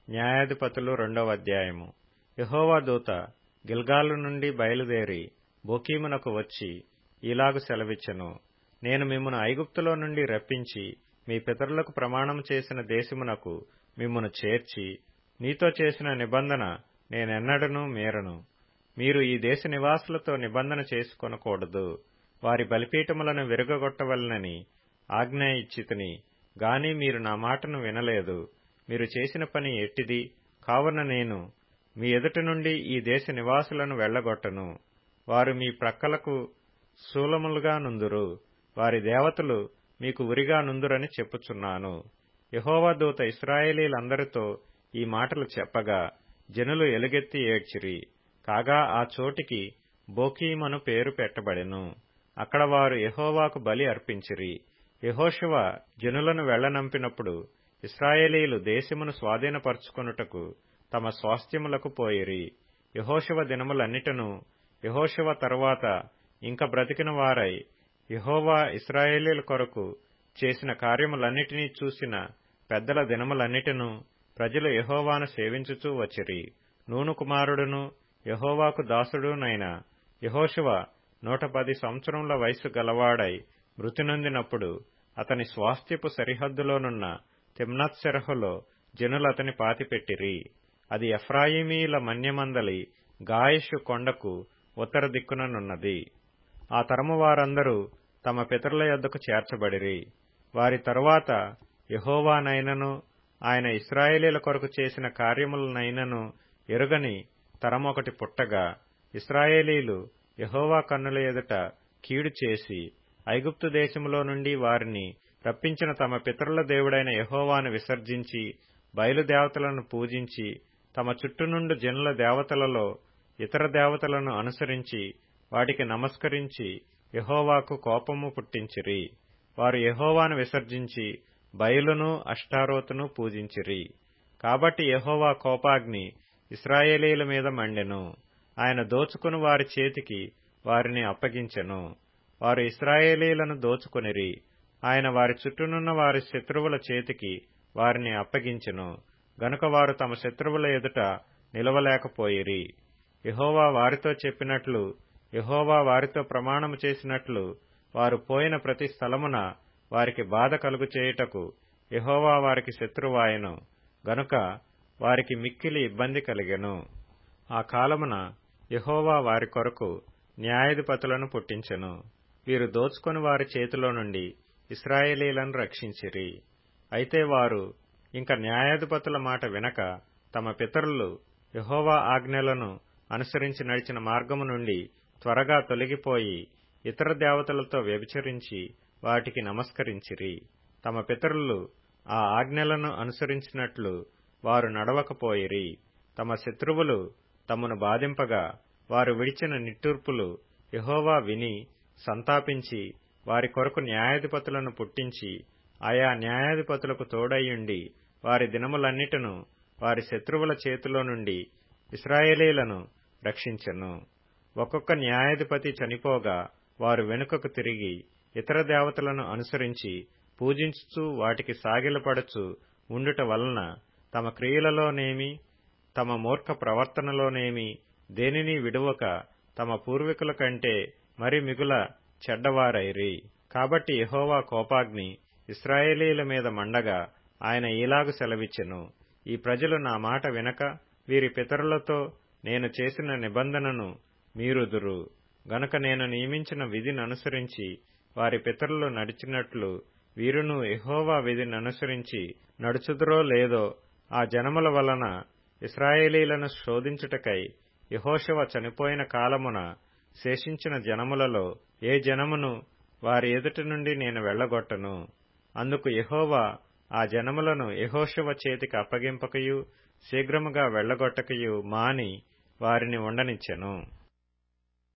న్యాయాధిపతులు రెండవ అధ్యాయము యహోవా దూత గిల్గాలు నుండి బయలుదేరి బోకీమునకు వచ్చి ఇలాగు సెలవిచ్చెను నేను మిమ్మును ఐగుప్తులో నుండి రప్పించి మీ పితరులకు ప్రమాణం చేసిన దేశమునకు మిమ్మును చేర్చి నీతో చేసిన నిబంధన నేనెన్నడను మీరను మీరు ఈ దేశ నివాసులతో నిబంధన చేసుకొనకూడదు వారి బలిపీఠములను విరగగొట్టవలనని ఆజ్ఞ ఇచ్చితిని గాని మీరు నా మాటను వినలేదు మీరు చేసిన పని ఎట్టిది కావున నేను మీ ఎదుట నుండి ఈ దేశ నివాసులను వెళ్లగొట్టను వారు మీ ప్రక్కలకు శూలములుగా నుందురు వారి దేవతలు మీకు ఉరిగా నుందురని చెప్పుచున్నాను యహోవా దూత ఇస్రాయేలీలందరితో ఈ మాటలు చెప్పగా జనులు ఎలుగెత్తి ఏడ్చిరి కాగా ఆ చోటికి బోకీమను పేరు పెట్టబడెను అక్కడ వారు యహోవాకు బలి అర్పించిరి యహోశివ జనులను వెళ్లనంపినప్పుడు ఇస్రాయేలీలు దేశమును స్వాధీనపరుచుకొనుటకు తమ స్వాస్థ్యములకు పోయిరి యహోశివ దినములన్నిటను యహోశివ తరువాత ఇంక బ్రతికిన వారై యహోవా ఇస్రాయేలీల కొరకు చేసిన కార్యములన్నిటినీ చూసిన పెద్దల దినములన్నిటిను ప్రజలు యహోవాను సేవించుచూ వచ్చిరి నూను కుమారుడును యహోవాకు దాసుడునైన యహోశివ నూట పది సంవత్సరముల వయసు గలవాడై మృతి నొందినప్పుడు అతని స్వాస్థ్యపు సరిహద్దులోనున్న తిమ్నత్సెరహులో జనులు అతని పాతిపెట్టిరి అది ఎఫ్రాయిమీల మన్యమందలి గాయషు కొండకు ఉత్తర దిక్కుననున్నది ఆ తరము వారందరూ తమ పితరుల యొద్దకు చేర్చబడిరి వారి తరువాత యహోవానైనను ఆయన ఇస్రాయేలీల కొరకు చేసిన కార్యములనైనను ఎరుగని తరమొకటి పుట్టగా ఇస్రాయేలీలు యహోవా కన్నుల ఎదుట కీడు చేసి ఐగుప్తు దేశములో నుండి వారిని రప్పించిన తమ పితరుల దేవుడైన యహోవాను విసర్జించి బయలుదేవతలను పూజించి తమ చుట్టునుండు జనుల దేవతలలో ఇతర దేవతలను అనుసరించి వాటికి నమస్కరించి యహోవాకు కోపము పుట్టించిరి వారు యహోవాను విసర్జించి బయలును అష్టారోతును పూజించిరి కాబట్టి యహోవా కోపాగ్ని ఇస్రాయేలీల మీద మండెను ఆయన దోచుకుని వారి చేతికి వారిని అప్పగించెను వారు ఇస్రాయేలీలను దోచుకొనిరి ఆయన వారి చుట్టూనున్న వారి శత్రువుల చేతికి వారిని అప్పగించెను గనుక వారు తమ శత్రువుల ఎదుట నిలవలేకపోయిరి యహోవా వారితో చెప్పినట్లు యహోవా వారితో ప్రమాణము చేసినట్లు వారు పోయిన ప్రతి స్థలమున వారికి బాధ కలుగు చేయుటకు యహోవా వారికి శత్రువాయను గనుక వారికి మిక్కిలి ఇబ్బంది కలిగెను ఆ కాలమున యహోవా వారి కొరకు న్యాయాధిపతులను పుట్టించెను వీరు దోచుకొని వారి చేతిలో నుండి ఇస్రాయేలీలను రక్షించిరి అయితే వారు ఇంక న్యాయాధిపతుల మాట వినక తమ పితరులు యహోవా ఆజ్ఞలను అనుసరించి నడిచిన మార్గము నుండి త్వరగా తొలగిపోయి ఇతర దేవతలతో వ్యభిచరించి వాటికి నమస్కరించిరి తమ పితరులు ఆ ఆజ్ఞలను అనుసరించినట్లు వారు నడవకపోయిరి తమ శత్రువులు తమను బాధింపగా వారు విడిచిన నిట్టూర్పులు యహోవా విని సంతాపించి వారి కొరకు న్యాయాధిపతులను పుట్టించి ఆయా న్యాయాధిపతులకు తోడయ్యుండి వారి దినములన్నిటను వారి శత్రువుల చేతిలో నుండి ఇస్రాయేలీలను రక్షించెను ఒక్కొక్క న్యాయాధిపతి చనిపోగా వారు వెనుకకు తిరిగి ఇతర దేవతలను అనుసరించి పూజించుచూ వాటికి సాగిలపడచు ఉండుట వలన తమ క్రియలలోనేమి తమ మూర్ఖ ప్రవర్తనలోనేమి దేనిని విడువక తమ పూర్వీకుల కంటే మరి మిగుల చెడ్డవారైరి కాబట్టి యహోవా కోపాగ్ని ఇస్రాయేలీల మీద మండగా ఆయన ఈలాగు సెలవిచ్చెను ఈ ప్రజలు నా మాట వినక వీరి పితరులతో నేను చేసిన నిబంధనను మీరుదురు గనుక నేను నియమించిన విధిని అనుసరించి వారి పితరులు నడిచినట్లు వీరును యహోవా విధిని అనుసరించి నడుచుదురో లేదో ఆ జనముల వలన ఇస్రాయేలీలను శోధించుటకై యహోశవ చనిపోయిన కాలమున శేషించిన జనములలో ఏ జనమును వారి ఎదుటి నుండి నేను వెళ్లగొట్టను అందుకు యహోవా ఆ జనములను యహోశవ చేతికి అప్పగింపకయు శీఘ్రముగా వెళ్లగొట్టకయు మాని వారిని ఉండనిచ్చెను